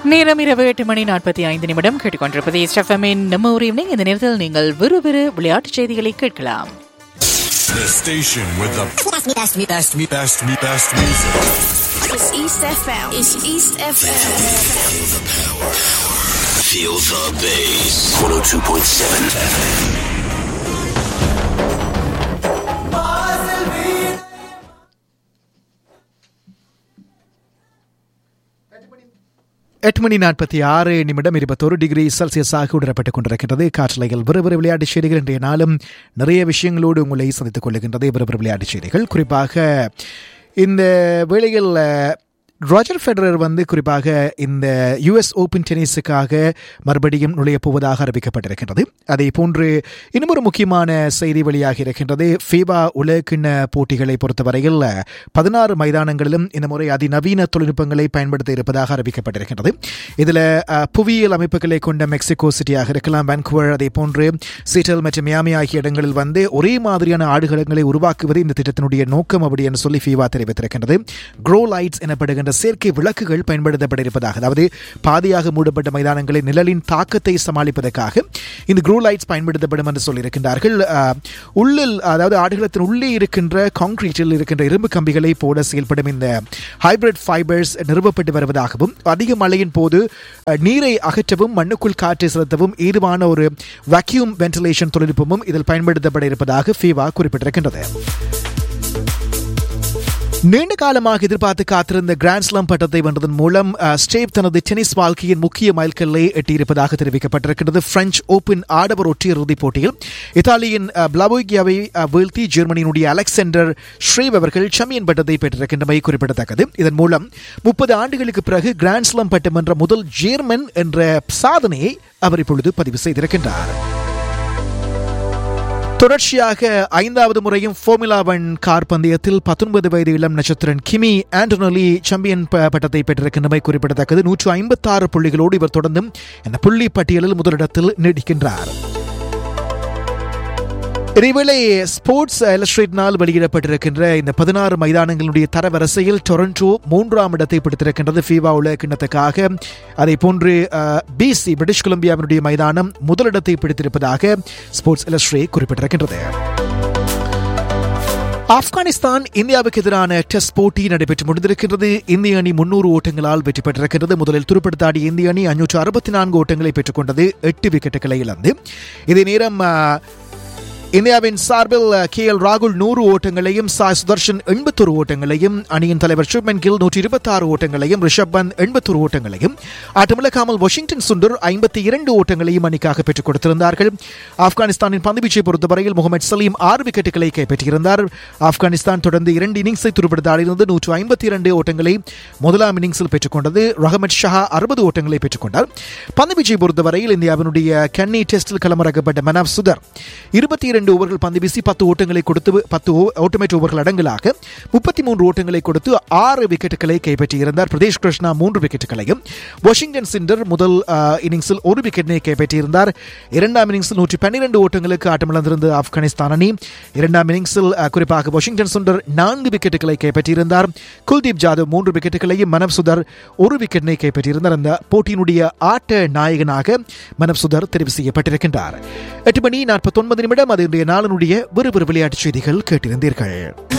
நேரம் இரவு எட்டு மணி நாற்பத்தி ஐந்து நிமிடம் கேட்டுக்கொண்டிருப்பது ஸ்டெஃபமின் நம்ம ஒரு ஈவினிங் இந்த நேரத்தில் நீங்கள் விறுவிறு விளையாட்டுச் செய்திகளை கேட்கலாம் The station with the best, best, best, best, best, best music. It's East FM. It's East FM. Feel the bass. 102.7 எட்டு மணி நாற்பத்தி ஆறு நிமிடம் இருபத்தொரு டிகிரி செல்சியஸாக உணரப்பட்டுக் கொண்டிருக்கிறது காற்றலைகள் விறுவிறு விளையாட்டுச் செய்திகள் இன்றைய நாளும் நிறைய விஷயங்களோடு உங்களை சந்தித்துக் கொள்ளுகின்றது விறுவிறு விளையாட்டுச் செய்திகள் குறிப்பாக இந்த வேளையில் அஹ், ராஜர் ஃபெடரர் வந்து குறிப்பாக இந்த யுஎஸ் ஓபன் டென்னிஸுக்காக மறுபடியும் நுழையப் போவதாக அறிவிக்கப்பட்டிருக்கின்றது அதே போன்று இன்னும் ஒரு முக்கியமான செய்தி வெளியாகி இருக்கின்றது ஃபீபா உலகிண்ண போட்டிகளை பொறுத்தவரையில் பதினாறு மைதானங்களிலும் இந்த முறை அதிநவீன தொழில்நுட்பங்களை பயன்படுத்த இருப்பதாக அறிவிக்கப்பட்டிருக்கின்றது இதில் அஹ், புவியியல் அமைப்புகளை கொண்ட மெக்சிகோ சிட்டியாக இருக்கலாம் வான்குவர் அதே போன்று சீட்டல் மற்றும் மியாமி ஆகிய இடங்களில் வந்து ஒரே மாதிரியான ஆடுகளங்களை உருவாக்குவது இந்த திட்டத்தினுடைய நோக்கம் அப்படி என்று சொல்லி ஃபீவா தெரிவித்திருக்கின்றது க்ரோ லைட்ஸ் எனப்படுகின்ற செயற்கை விளக்குகள் பயன்படுத்தப்பட இருப்பதாக அதாவது பாதியாக மூடப்பட்ட மைதானங்களில் நிழலின் தாக்கத்தை சமாளிப்பதற்காக இந்த க்ரோ லைட்ஸ் பயன்படுத்தப்படும் என்று சொல்லியிருக்கின்றார்கள் அஹ், உள்ளில் அதாவது ஆடுகளத்தின் உள்ளே இருக்கின்ற கான்கிரீட்டில் இருக்கின்ற இரும்பு கம்பிகளை போட செயல்படும் இந்த ஹைபிரிட் ஃபைபர்ஸ் நிறுவப்பட்டு வருவதாகவும் அதிக மழையின் போது அஹ், நீரை அகற்றவும் மண்ணுக்குள் காற்றை செலுத்தவும் ஏதுவான ஒரு வாக்யூம் வென்டிலேஷன் தொழில்நுட்பமும் இதில் பயன்படுத்தப்பட இருப்பதாக ஃபீவா குறிப்பிட்டிருக்கின்றது நீண்ட காலமாக எதிர்பார்த்து காத்திருந்த கிராண்ட்ஸ்லாம் பட்டத்தை வென்றதன் மூலம் அஹ், ஸ்டேவ் தனது டென்னிஸ் வாழ்க்கையின் முக்கிய மைல்கல்லை எட்டியிருப்பதாக தெரிவிக்கப்பட்டிருக்கிறது பிரெஞ்சு ஓபன் ஆடவர் ஒற்றையர் இறுதிப் போட்டியில் இத்தாலியின் அஹ், பிளவோகியாவை அஹ், வீழ்த்தி ஜெர்மனியினுடைய அலெக்சாண்டர் ஷ்ரேவ் அவர்கள் சாம்பியன் பட்டத்தை பெற்றிருக்கின்றமை குறிப்பிடத்தக்கது இதன் மூலம் முப்பது ஆண்டுகளுக்கு பிறகு கிராண்ட்ஸ்லாம் பட்டம் வென்ற முதல் ஜேர்மன் என்ற சாதனையை அவர் இப்பொழுது பதிவு செய்திருக்கின்றார் தொடர்ச்சியாக ஐந்தாவது முறையும் ஃபார்முலா ஒன் கார் பந்தயத்தில் பத்தொன்பது வயது இளம் நட்சத்திரன் கிமி ஆண்டனோலி சாம்பியன் ப- பட்டத்தை பெற்றிருக்கின்றமை குறிப்பிடத்தக்கது நூற்று ஐம்பத்தாறு புள்ளிகளோடு இவர் தொடர்ந்தும் இந்த புள்ளி பட்டியலில் முதலிடத்தில் நீடிக்கின்றார் இதேவேளை ஸ்போர்ட்ஸ் இல்லஸ்ட்ரேட்னால் வெளியிடப்பட்டிருக்கின்ற இந்த பதினாறு மைதானங்களுடைய தரவரிசையில் டொரண்டோ மூன்றாம் இடத்தை பிடித்திருக்கின்றது ஃபீவா உலக கிண்ணத்துக்காக அதே போன்று பிசி பிரிட்டிஷ் கொலம்பியாவினுடைய மைதானம் முதலிடத்தை பிடித்திருப்பதாக ஸ்போர்ட்ஸ் இல்லஸ்ட்ரே குறிப்பிட்டிருக்கின்றது ஆப்கானிஸ்தான் இந்தியாவுக்கு எதிரான டெஸ்ட் போட்டி நடைபெற்று முடிந்திருக்கிறது இந்திய அணி முன்னூறு ஓட்டங்களால் வெற்றி பெற்றிருக்கிறது முதலில் துருப்படுத்தாடிய இந்திய அணி அஞ்சூற்று அறுபத்தி நான்கு ஓட்டங்களை பெற்றுக்கொண்டது எட்டு விக்கெட்டுகளை இழந்து இதே நேரம் அஹ், இந்தியாவின் சார்பில் கே எல் ராகுல் நூறு ஓட்டங்களையும் சாய் சுதர்ஷன் எண்பத்தொரு ஓட்டங்களையும் அணியின் தலைவர் சுப்மன் கில் நூற்றி இருபத்தாறு ஓட்டங்களையும் ரிஷப் பந்த் எண்பத்தொரு ஓட்டங்களையும் ஆட்டமிழக்காமல் வாஷிங்டன் சுந்தர் ஐம்பத்தி இரண்டு ஓட்டங்களையும் அணிக்காக பெற்றுக் கொடுத்திருந்தார்கள் ஆப்கானிஸ்தானின் பந்துவீச்சை பொறுத்தவரையில் முகமது சலீம் ஆறு விக்கெட்டுகளை கைப்பற்றியிருந்தார் ஆப்கானிஸ்தான் தொடர்ந்து இரண்டு இன்னிங்ஸை துருப்படுத்தாடியிருந்து நூற்று ஐம்பத்தி இரண்டு ஓட்டங்களை முதலாம் இன்னிங்ஸில் பெற்றுக்கொண்டது ரஹமத் ஷஹா அறுபது ஓட்டங்களை பெற்றுக்கொண்டார் பந்துவீச்சை பொறுத்தவரையில் இந்தியாவினுடைய கன்னி டெஸ்டில் களமிறக்கப்பட்ட மனாப் சுதர் இருபத்தி இரண்டு ஓவர்கள் பந்து வீசி பத்து ஓட்டங்களை கொடுத்து பத்து ஓட்டமேட் ஓவர்கள் அடங்கலாக முப்பத்தி மூன்று ஓட்டங்களை கொடுத்து ஆறு விக்கெட்டுகளை கைப்பற்றியிருந்தார் பிரதேஷ் கிருஷ்ணா மூன்று விக்கெட்டுகளையும் வாஷிங்டன் சிண்டர் முதல் அஹ், இன்னிங்ஸில் ஒரு விக்கெட்டினை கைப்பற்றியிருந்தார் இரண்டாம் இன்னிங்ஸில் நூற்றி பன்னிரண்டு ஓட்டங்களுக்கு ஆட்டமிழந்திருந்த ஆப்கானிஸ்தான் அணி இரண்டாம் இன்னிங்ஸில் அஹ், குறிப்பாக வாஷிங்டன் சுண்டர் நான்கு விக்கெட்டுகளை கைப்பற்றியிருந்தார் குல்தீப் ஜாதவ் மூன்று விக்கெட்டுகளையும் மனப் சுதர் ஒரு விக்கெட்டினை கைப்பற்றியிருந்தார் அந்த போட்டியினுடைய ஆட்ட நாயகனாக மனப் சுதர் தெரிவு செய்யப்பட்டிருக்கின்றார் எட்டு மணி நாற்பத்தொன்பது நிமிடம் அது இன்றைய நாளினுடைய விறுவிறு விளையாட்டுச் செய்திகள் கேட்டிருந்தீர்கள்